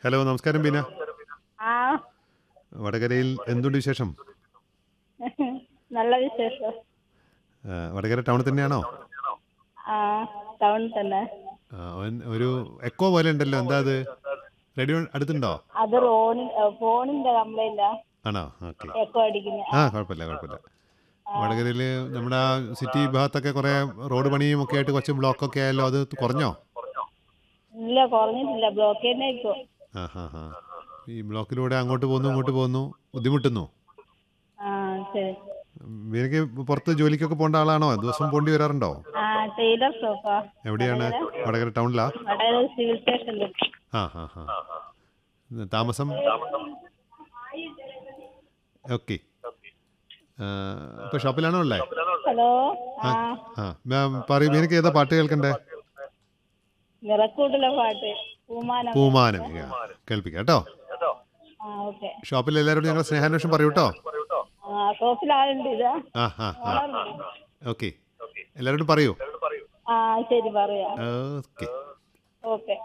hello നമസ്കാരം ബീന ആ വടകരയിൽ എന്തുണ്ട് വിശേഷം നല്ല വിശേഷം ആ, വടകര ടൗണിൽ തന്നെയാണോ ആ ടൗണിൽ തന്നെ ആ, അവൻ- ഒരു എക്കോ പോലെ ഉണ്ടല്ലോ എന്താ അത് റേഡിയോ അടുത്തുണ്ടോ അത് റോണി ഫോണിന്റെ കംപ്ലൈന്റ് ആണോ ഓക്കെ എക്കോ അടിക്കുന്നത് ആ കുഴപ്പമില്ല കുഴപ്പമില്ല വടകരയിൽ നമ്മുടെ ആ സിറ്റി ഭാഗത്തൊക്കെ കുറേ റോഡ് പണിയും ഒക്കെ ആയിട്ട് കുറച്ച് ബ്ലോക്കൊക്കെ ആയല്ലോ അത് കുറഞ്ഞോ ഇല്ല കുറഞ്ഞിട്ടില്ല ബ്ലോക്ക് തന്നെ ഇപ്പോ ആ ഹാ ഹാ ഈ ബ്ലോക്കിലൂടെ അങ്ങോട്ട് പോകുന്നു ഇങ്ങോട്ട് പോകുന്നു ബുദ്ധിമുട്ടുന്നു ആ ശരി എനിക്ക് പുറത്ത് ജോലിക്കൊക്കെ പോകേണ്ട ആളാണോ ദിവസം പോണ്ടി വരാറുണ്ടോ ആ ടൈലർ ഷോപ്പാ എവിടെയാണ് വടകര ടൗണിലാ വടകര സിവിൽ സ്റ്റേഷനിൽ ആ ഹാ ഹാ താമസം ഓക്കെ ഇപ്പൊ ഷോപ്പിലാണോ ഉള്ളേ ഹലോ ആ ആ മാം പറയൂ എനിക്ക് ഏതാ പാട്ട് കേൾക്കണ്ടേ നിറക്കൂട്ടിലെ പാട്ട് പൂമാനം പൂമാനം ആ, കേൾപ്പിക്കാം കേട്ടോ ആ ഓക്കെ ഷോപ്പിൽ എല്ലാവരോടും ഞങ്ങൾ സ്നേഹാന്വേഷണം പറയൂ കേട്ടോ ആ ഷോപ്പിൽ ആളുണ്ട് ഇതാ ആ ആ ആ ഓക്കെ എല്ലാവരോടും പറയൂ ആ ശരി പറയാം ഓക്കെ ഓക്കെ